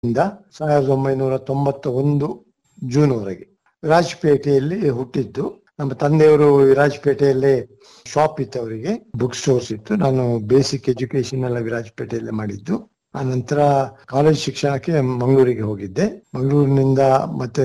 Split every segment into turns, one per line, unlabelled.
ಇಂದ ಸಾವಿರದ ಒಂಬೈನೂರ ತೊಂಬತ್ತ ಒಂದು ಜೂನ್ ವರೆಗೆ ವಿರಾಜಪೇಟೆಯಲ್ಲಿ ಹುಟ್ಟಿದ್ದು ನಮ್ಮ ತಂದೆಯವರು ವಿರಾಜಪೇಟೆಯಲ್ಲೇ ಶಾಪ್ ಇತ್ತು ಅವರಿಗೆ ಬುಕ್ ಸ್ಟೋರ್ಸ್ ಇತ್ತು ನಾನು ಬೇಸಿಕ್ ಎಜುಕೇಶನ್ ಎಲ್ಲ ವಿರಾಜಪೇಟೆಯಲ್ಲೇ ಮಾಡಿದ್ದು ಆ ನಂತರ ಕಾಲೇಜ್ ಶಿಕ್ಷಣಕ್ಕೆ ಮಂಗಳೂರಿಗೆ ಹೋಗಿದ್ದೆ ಮಂಗಳೂರಿನಿಂದ ಮತ್ತೆ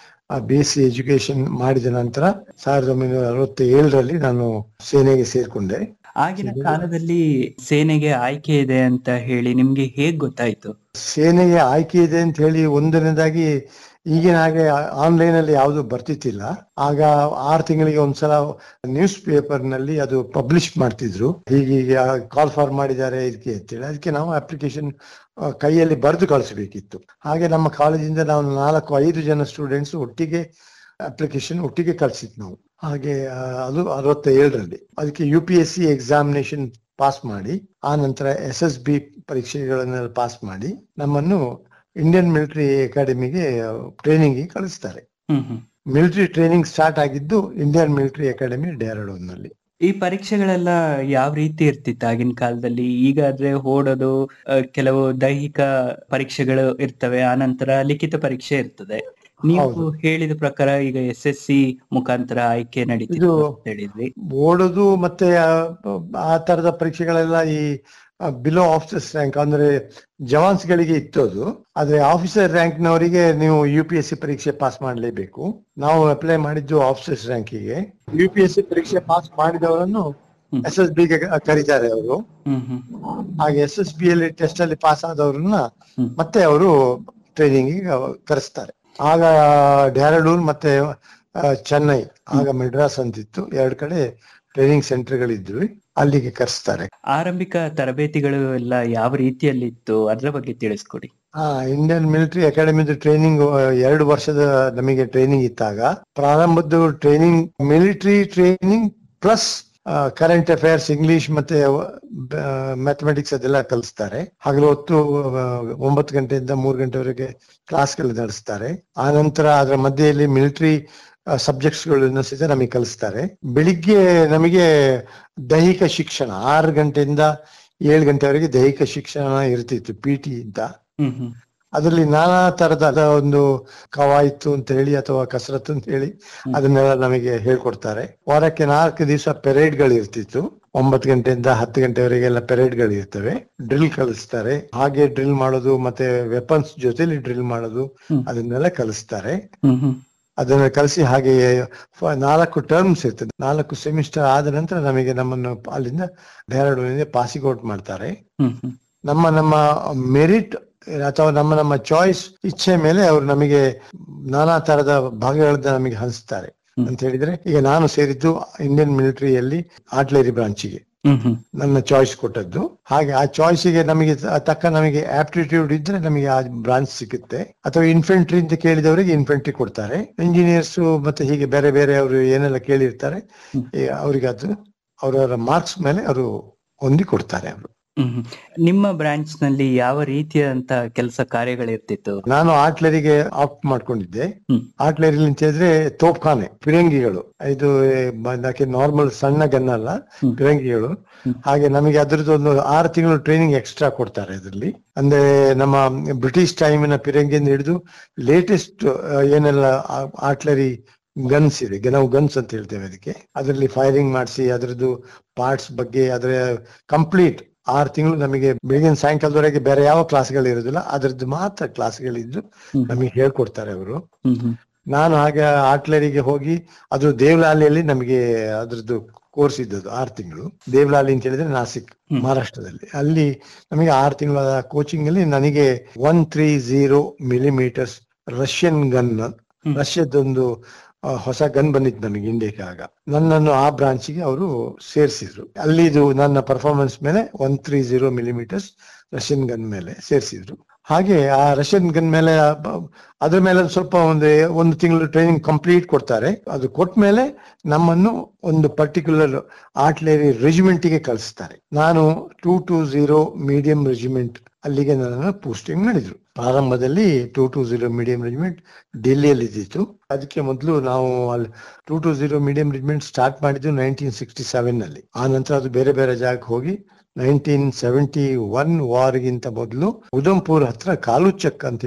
ಬಿ ಎಸ್ ಸಿ ಎಜುಕೇಶನ್ ಮಾಡಿದ ನಂತರ ಸಾವಿರದ ಒಂಬೈನೂರ ಅರವತ್ತ ಏಳರಲ್ಲಿ ನಾನು ಸೇನೆಗೆ ಸೇರ್ಕೊಂಡೆ
ಆಗಿನ ಕಾಲದಲ್ಲಿ ಸೇನೆಗೆ ಆಯ್ಕೆ ಇದೆ ಅಂತ ಹೇಳಿ ನಿಮ್ಗೆ ಹೇಗ್ ಗೊತ್ತಾಯ್ತು
ಸೇನೆಗೆ ಆಯ್ಕೆ ಇದೆ ಅಂತ ಹೇಳಿ ಒಂದನೇದಾಗಿ ಈಗಿನ ಹಾಗೆ ಆನ್ಲೈನ್ ಅಲ್ಲಿ ಯಾವುದು ಬರ್ತಿತ್ತಿಲ್ಲ ಆಗ ಆರು ತಿಂಗಳಿಗೆ ಒಂದ್ಸಲ ನ್ಯೂಸ್ ಪೇಪರ್ ನಲ್ಲಿ ಅದು ಪಬ್ಲಿಷ್ ಮಾಡ್ತಿದ್ರು ಹೀಗೀಗೆ ಕಾಲ್ ಫಾರ್ ಮಾಡಿದ್ದಾರೆ ಇದಕ್ಕೆ ಅಂತೇಳಿ ಅದಕ್ಕೆ ನಾವು ಅಪ್ಲಿಕೇಶನ್ ಕೈಯಲ್ಲಿ ಬರೆದು ಕಳಿಸಬೇಕಿತ್ತು ಹಾಗೆ ನಮ್ಮ ಕಾಲೇಜಿಂದ ನಾವು ನಾಲ್ಕು ಐದು ಜನ ಸ್ಟೂಡೆಂಟ್ಸ್ ಒಟ್ಟಿಗೆ ಅಪ್ಲಿಕೇಶನ್ ಒಟ್ಟಿಗೆ ಕಳ್ಸಿದ್ವಿ ನಾವು ಹಾಗೆ ಆ, ಅದು ಅರವತ್ತ ಏಳರಲ್ಲಿ ಅದಕ್ಕೆ U P S C examination pass ಮಾಡಿ ಆ ನಂತರ ಎಸ್ ಎಸ್ ಬಿ ಪರೀಕ್ಷೆಗಳನ್ನೆಲ್ಲ ಪಾಸ್ ಮಾಡಿ ನಮ್ಮನ್ನು ಇಂಡಿಯನ್ ಮಿಲಿಟರಿ ಅಕಾಡೆಮಿಗೆ ಟ್ರೈನಿಂಗ್ ಕಳಿಸ್ತಾರೆ
ಹ್ಮ್ ಹ್ಮ್
ಮಿಲಿಟರಿ ಟ್ರೈನಿಂಗ್ ಸ್ಟಾರ್ಟ್ ಆಗಿದ್ದು ಇಂಡಿಯನ್ ಮಿಲಿಟರಿ ಅಕಾಡೆಮಿ ಡೆಹರಾಡೂನ್ ನಲ್ಲಿ
ಈ ಪರೀಕ್ಷೆಗಳೆಲ್ಲ ಯಾವ ರೀತಿ ಇರ್ತಿತ್ತು ಆಗಿನ ಕಾಲದಲ್ಲಿ ಈಗಾದ್ರೆ ಓಡೋದು ಆ, ಕೆಲವು ದೈಹಿಕ ಪರೀಕ್ಷೆಗಳು ಇರ್ತವೆ ಆನಂತರ ಲಿಖಿತ ಪರೀಕ್ಷೆ ಇರ್ತದೆ ನೀವು
ಹೌದು.
ಹೇಳಿದ ಪ್ರಕಾರ ಈಗ ಎಸ್ ಎಸ್ ಸಿ ಮುಖಾಂತರ ಆಯ್ಕೆ ನಡೀತಿದೆ
ಇದು
ಅಂತ ಹೇಳಿದ್ರಿ
ಓಡೋದು ಮತ್ತೆ ಆ, ಆ ತರದ ಪರೀಕ್ಷೆಗಳೆಲ್ಲ ಈ ಬಿಲೋ ಆಫೀಸರ್ಸ್ ರ್ಯಾಂಕ್ ಅಂದ್ರೆ ಜವಾನ್ಸ್ ಗಳಿಗೆ ಇತ್ತು ಅದು ಆದ್ರೆ ಆಫೀಸರ್ ರ್ಯಾಂಕ್ ನವರಿಗೆ ನೀವು ಯು ಪಿ ಎಸ್ ಸಿ ಪರೀಕ್ಷೆ ಪಾಸ್ ಮಾಡಲೇಬೇಕು ನಾವು ಅಪ್ಲೈ ಮಾಡಿದ್ದು ಆಫೀಸರ್ಸ್ ರ್ಯಾಂಕಿಗೆ ಯು ಪಿ ಎಸ್ ಸಿ ಪರೀಕ್ಷೆ ಪಾಸ್ ಮಾಡಿದವರನ್ನು
ಹ್ಮ್.
ಎಸ್ ಎಸ್ ಬಿಗೆ ಕರೀತಾರೆ ಅವರು
ಹ್ಮ್ ಹ್ಮ್
ಹಾಗೆ ಎಸ್ ಎಸ್ ಬಿ ಅಲ್ಲಿ ಟೆಸ್ಟ್ ಅಲ್ಲಿ ಪಾಸ್ ಆದವ್ರನ್ನ
ಹ್ಮ್.
ಮತ್ತೆ ಅವರು ಟ್ರೈನಿಂಗ್ ಕರೆಸ್ತಾರೆ ಆಗ ಡೆಹರಾಡೂನ್ ಮತ್ತೆ ಆ, ಚೆನ್ನೈ ಆಗ ಮೆಡ್ರಾಸ್ ಅಂತಿತ್ತು ಎರಡ್ ಕಡೆ ಟ್ರೈನಿಂಗ್ ಸೆಂಟರ್ಗಳಿದ್ವಿ ಅಲ್ಲಿಗೆ ಕರೆಸ್ತಾರೆ
ಆರಂಭಿಕ ತರಬೇತಿಗಳು ಎಲ್ಲ ಯಾವ ರೀತಿಯಲ್ಲಿ ಇತ್ತು ಅದ್ರ ಬಗ್ಗೆ ತಿಳಿಸ್ಕೊಡಿ
ಆ ಇಂಡಿಯನ್ ಮಿಲಿಟರಿ ಅಕಾಡೆಮಿದ ಟ್ರೈನಿಂಗ್ ಎರಡು ವರ್ಷದ ನಮಗೆ ಟ್ರೈನಿಂಗ್ ಇತ್ತಾಗ ಪ್ರಾರಂಭದ training military training plus current affairs English ಮತ್ತೆ ಮ್ಯಾಥಮೆಟಿಕ್ಸ್ ಅದೆಲ್ಲ ಕಲಿಸ್ತಾರೆ ಹಗಲು ಹೊತ್ತು ಆ, ಒಂಬತ್ತು ಗಂಟೆಯಿಂದ ಮೂರು ಗಂಟೆವರೆಗೆ ಕ್ಲಾಸ್ಗಳು ನಡೆಸ್ತಾರೆ ಆ ನಂತರ ಅದರ ಮಧ್ಯೆಯಲ್ಲಿ ಮಿಲಿಟರಿ ಸಬ್ಜೆಕ್ಟ್ಸ್ ಗಳನ್ನ ಸಹಿತ ನಮಗೆ ಕಲಿಸ್ತಾರೆ ಬೆಳಿಗ್ಗೆ ನಮಗೆ ದೈಹಿಕ ಶಿಕ್ಷಣ ಆರು ಗಂಟೆಯಿಂದ ಏಳು ಗಂಟೆವರೆಗೆ ದೈಹಿಕ ಶಿಕ್ಷಣ ಇರ್ತಿತ್ತು ಪಿ ಟಿ ಅಂತ
ಹ್ಮ್ ಹ್ಮ್
ಅದರಲ್ಲಿ ನಾನಾ ತರದ ಒಂದು ಕವಾಯಿತು ಅಂತ ಹೇಳಿ ಅಥವಾ ಕಸರತ್ತು ಅಂತ ಹೇಳಿ ಅದನ್ನೆಲ್ಲ ನಮಗೆ ಹೇಳ್ಕೊಡ್ತಾರೆ ವಾರಕ್ಕೆ ನಾಲ್ಕು ದಿವಸ ಪೆರೇಡ್ಗಳು ಇರ್ತಿತ್ತು ಒಂಬತ್ತು ಗಂಟೆಯಿಂದ ಹತ್ತು ಗಂಟೆವರೆಗೆಲ್ಲ ಪೆರೇಡ್ಗಳು ಇರ್ತವೆ ಡ್ರಿಲ್ ಕಲಿಸ್ತಾರೆ ಹಾಗೆ ಡ್ರಿಲ್ ಮಾಡೋದು ಮತ್ತೆ ವೆಪನ್ಸ್ ಜೊತೆಲಿ ಡ್ರಿಲ್ ಮಾಡೋದು
ಹ್ಮ್.
ಅದನ್ನೆಲ್ಲ ಕಲಿಸ್ತಾರೆ
ಹ್ಮ್ ಹ್ಮ್
ಅದನ್ನ ಕಲಿಸಿ ಹಾಗೆ ಫ- ನಾಲ್ಕು ಟರ್ಮ್ಸ್ ಇರ್ತದೆ ನಾಲ್ಕು ಸೆಮಿಸ್ಟರ್ ಆದ ನಂತರ ನಮಗೆ ನಮ್ಮನ್ನು ಅಲ್ಲಿಂದ ಡೆಹರಾಡೂನಿಂದ ಪಾಸಿಂಗ್ ಔಟ್ ಮಾಡ್ತಾರೆ
ಹ್ಮ್ ಹ್ಮ್
ನಮ್ಮ ನಮ್ಮ ಮೆರಿಟ್ ಅಥವಾ ನಮ್ಮ ನಮ್ಮ ಚಾಯ್ಸ್ ಇಚ್ಛೆ ಮೇಲೆ ಅವರು ನಮಗೆ ನಾನಾ ತರದ ಭಾಗಗಳನ್ನ ನಮಗೆ ಹಂಚ್ತಾರೆ
ಹ್ಮ್.
ಅಂತ ಹೇಳಿದ್ರೆ ಈಗ ನಾನು ಸೇರಿದ್ದು ಇಂಡಿಯನ್ ಮಿಲಿಟರಿಯಲ್ಲಿ ಆರ್ಟ್ಲರಿ ಬ್ರಾಂಚಿಗೆ
ಹ್ಮ್ ಹ್ಮ್
ನನ್ನ ಚಾಯ್ಸ್ ಕೊಟ್ಟದ್ದು ಹಾಗೆ ಆ ಚಾಯ್ಸಿಗೆ ನಮಗೆ ತ- ತಕ್ಕ ನಮಗೆ ಆಪ್ಟಿಟ್ಯೂಡ್ ಇದ್ರೆ ನಮಗೆ ಆ ಬ್ರಾಂಚ್ ಸಿಗುತ್ತೆ ಅಥವಾ ಇನ್ಫೆಂಟ್ರಿ ಅಂತ ಕೇಳಿದವರಿಗೆ ಇನ್ಫೆಂಟ್ರಿ ಕೊಡ್ತಾರೆ ಇಂಜಿನಿಯರ್ಸ್ ಮತ್ತೆ ಹೀಗೆ ಬೇರೆ ಬೇರೆ ಅವರು ಏನೆಲ್ಲ ಕೇಳಿರ್ತಾರೆ
ಹ್ಮ್.
ಈ ಅವರಿಗೆ ಅದು ಅವರವರ ಮಾರ್ಕ್ಸ್ ಮೇಲೆ ಅವರು ಹೊಂದಿ ಕೊಡ್ತಾರೆ ಅವರು
ಹ್ಮ್ ಹ್ಮ್. ನಿಮ್ಮ ಬ್ರಾಂಚ್ ನಲ್ಲಿ ಯಾವ ರೀತಿಯಾದಂತ ಕೆಲಸ ಕಾರ್ಯಗಳಿರ್ತಿತ್ತು
ನಾನು ಆಟ್ಲರಿಗೆ ಆಪ್ಟ್ ಮಾಡ್ಕೊಂಡಿದ್ದೆ
ಹ್ಮ್.
ಆಟ್ಲರಿ ಅಂತ ಹೇಳಿದ್ರೆ ತೋಪ್ಖಾನೆ ಫಿರಂಗಿಗಳು ಇದು ಅದಕ್ಕೆ ನಾರ್ಮಲ್ ಸಣ್ಣ ಗನ್ ಅಲ್ಲ
ಹ್ಮ್.
ಫಿರಂಗಿಗಳು
ಹ್ಮ್.
ಹಾಗೆ ನಮಗೆ ಅದ್ರದ್ದು ಒಂದು ಆರು ತಿಂಗಳು ಟ್ರೈನಿಂಗ್ ಎಕ್ಸ್ಟ್ರಾ ಕೊಡ್ತಾರೆ ಅದರಲ್ಲಿ ಅಂದ್ರೆ ನಮ್ಮ ಬ್ರಿಟಿಷ್ ಟೈಮಿನ ಫಿರಂಗಿಯಿಂದ ಹಿಡಿದು ಲೇಟೆಸ್ಟ್ ಏನೆಲ್ಲ ಆಟ್ಲರಿ ಗನ್ಸ್ ಇದೆ ನಾವು ಗನ್ಸ್ ಅಂತ ಹೇಳ್ತೇವೆ ಅದಕ್ಕೆ ಅದರಲ್ಲಿ ಫೈರಿಂಗ್ ಮಾಡಿಸಿ ಅದರದ್ದು ಪಾರ್ಟ್ಸ್ ಬಗ್ಗೆ ಅದರ ಕಂಪ್ಲೀಟ್ ಆರು ತಿಂಗಳು ನಮಗೆ ಬೆಳಗಿನ ಸಾಯಂಕಾಲದವರೆಗೆ ಬೇರೆ ಯಾವ ಕ್ಲಾಸ್ಗಳು ಇರೋದಿಲ್ಲ ಅದ್ರದ್ದು ಮಾತ್ರ ಕ್ಲಾಸ್ಗಳಿದ್ದು
ಹ್ಮ್.
ನಮಗೆ ಹೇಳ್ಕೊಡ್ತಾರೆ ಅವರು
ಹ್ಮ್ ಹ್ಮ್
ನಾನು ಹಾಗೆ ಆಟ್ಲರಿಗೆ ಹೋಗಿ ಅದು ದೇವಲಾಲಿಯಲ್ಲಿ ನಮಗೆ ಅದ್ರದ್ದು ಕೋರ್ಸ್ ಇದ್ದದ್ದು ಆರು ತಿಂಗಳು ದೇವಲಾಲಿ ಅಂತ ಹೇಳಿದ್ರೆ ನಾಸಿಕ್
ಹ್ಮ್.
ಮಹಾರಾಷ್ಟ್ರದಲ್ಲಿ ಅಲ್ಲಿ ನಮಗೆ ಆರು ತಿಂಗಳ ಕೋಚಿಂಗ್ ಅಲ್ಲಿ ನನಗೆ one three zero millimetres Russian gun
ಹ್ಮ್.
ರಷ್ಯದೊಂದು ಆ, ಹೊಸ ಗನ್ ಬಂದಿತ್ತು ನಮಗೆ ಇಂಡಿಯಾಕ್ಕೆ ಆಗ ನನ್ನನ್ನು ಆ ಬ್ರಾಂಚಿಗೆ ಅವರು ಸೇರಿಸಿದ್ರು ಅಲ್ಲಿ ಇದು ನನ್ನ ಪರ್ಫಾರ್ಮೆನ್ಸ್ ಮೇಲೆ one three zero millimetres Russian gun ಮೇಲೆ ಸೇರಿಸಿದ್ರು ಹಾಗೆ ಆ ರಷ್ಯನ್ ಗನ್ ಮೇಲೆ ಆ ಬ- ಅದ್ರ ಮೇಲೆ ಸ್ವಲ್ಪ ಒಂದು ಒಂದು ತಿಂಗಳು ಟ್ರೈನಿಂಗ್ ಕಂಪ್ಲೀಟ್ ಕೊಡ್ತಾರೆ ಅದು ಕೊಟ್ಟ ಮೇಲೆ ನಮ್ಮನ್ನು ಒಂದು ಪರ್ಟಿಕ್ಯುಲರ್ ಆರ್ಟ್ಲರಿ ರೆಜಿಮೆಂಟ್ಗೆ ಕಳಿಸ್ತಾರೆ ನಾನು two two zero medium regiment ಅಲ್ಲಿಗೆ ನನ್ನ ಪೋಸ್ಟಿಂಗ್ ಮಾಡಿದ್ರು ಪ್ರಾರಂಭದಲ್ಲಿ two two zero medium regiment ಡೆಲ್ಲಿಯಲ್ಲಿ ಇದ್ದಿತ್ತು ಅದಕ್ಕೆ ಮೊದಲು ನಾವು ಅಲ್ಲಿ two two zero medium regiment start ಮಾಡಿದ್ದು ನೈನ್ಟೀನ್ ಸಿಕ್ಸ್ಟಿ ಸೆವೆನ್ ನಲ್ಲಿ ಆ ನಂತರ ಅದು ಬೇರೆ ಬೇರೆ ಜಾಗಕ್ಕೆ ಹೋಗಿ ನೈನ್ಟೀನ್ ಸೆವೆಂಟಿ ಒನ್ ವಾರ್ಗಿಂತ ಮೊದಲು ಉದಂಪುರ್ ಹತ್ರ ಕಾಲುಚಕ್ ಅಂತ